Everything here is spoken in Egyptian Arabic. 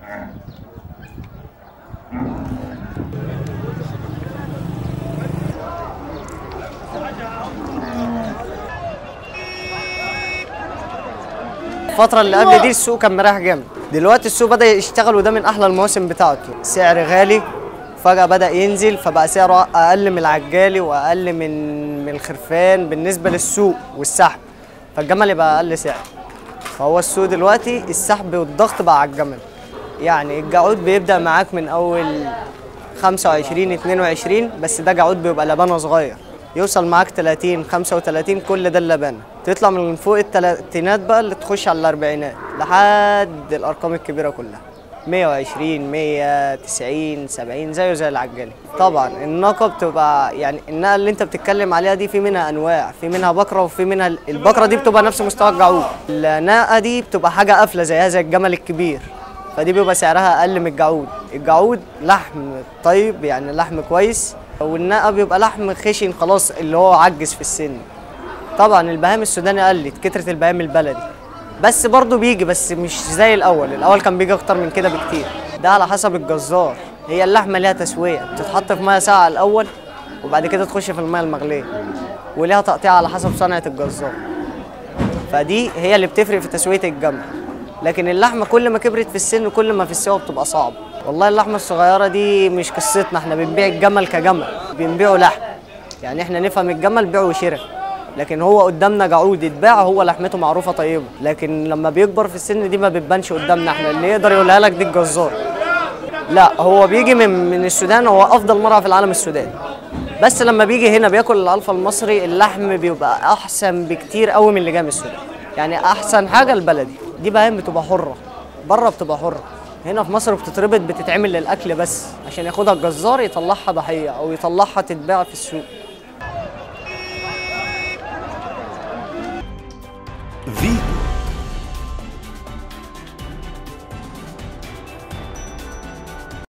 الفترة اللي قبل دي السوق كان مريح جامد دلوقتي السوق بدأ يشتغل وده من أحلى المواسم بتاعته سعر غالي فجأة بدأ ينزل فبقى سعره أقل من العجالي وأقل من من الخرفان بالنسبة للسوق والسحب فالجمل يبقى أقل سعر فهو السوق دلوقتي السحب والضغط بقى على الجمل يعني الجعود بيبدأ معاك من أول 25 22 بس ده جعود بيبقى لبانه صغير يوصل معاك 30 35 كل ده اللبانه تطلع من فوق التلاتينات بقى اللي تخش على الاربعينات لحد الارقام الكبيره كلها 120 190 70 زيه زي العجالي طبعا الناقه بتبقى يعني النقه اللي انت بتتكلم عليها دي في منها انواع في منها بكره وفي منها البكره دي بتبقى نفس مستوى الجعود الناقه دي بتبقى حاجه قافله زيها زي الجمل الكبير فدي بيبقى سعرها اقل من الجعود الجعود لحم طيب يعني لحم كويس والناقه بيبقى لحم خشن خلاص اللي هو عجز في السن طبعا البهام السوداني قلت كترت البهام البلدي بس برضه بيجي بس مش زي الاول الاول كان بيجي اكتر من كده بكتير ده على حسب الجزار هي اللحمه ليها تسويه بتتحط في ميه ساقعه الاول وبعد كده تخش في الميه المغليه وليها تقطيع على حسب صنعه الجزار فدي هي اللي بتفرق في تسويه الجمل لكن اللحمه كل ما كبرت في السن كل ما في السوا بتبقى صعبه والله اللحمه الصغيره دي مش قصتنا احنا بنبيع الجمل كجمل بنبيعه لحم يعني احنا نفهم الجمل بيع وشراء لكن هو قدامنا جعود يتباع هو لحمته معروفه طيبه لكن لما بيكبر في السن دي ما بتبانش قدامنا احنا اللي يقدر يقولها لك دي الجزار لا هو بيجي من من السودان هو افضل مرعى في العالم السوداني بس لما بيجي هنا بياكل الالفا المصري اللحم بيبقى احسن بكتير قوي من اللي جاي من السودان يعني احسن حاجه البلدي دي بهايم بتبقى حره بره بتبقى حره هنا في مصر بتتربط بتتعمل للاكل بس عشان ياخدها الجزار يطلعها ضحيه او يطلعها تتباع في السوق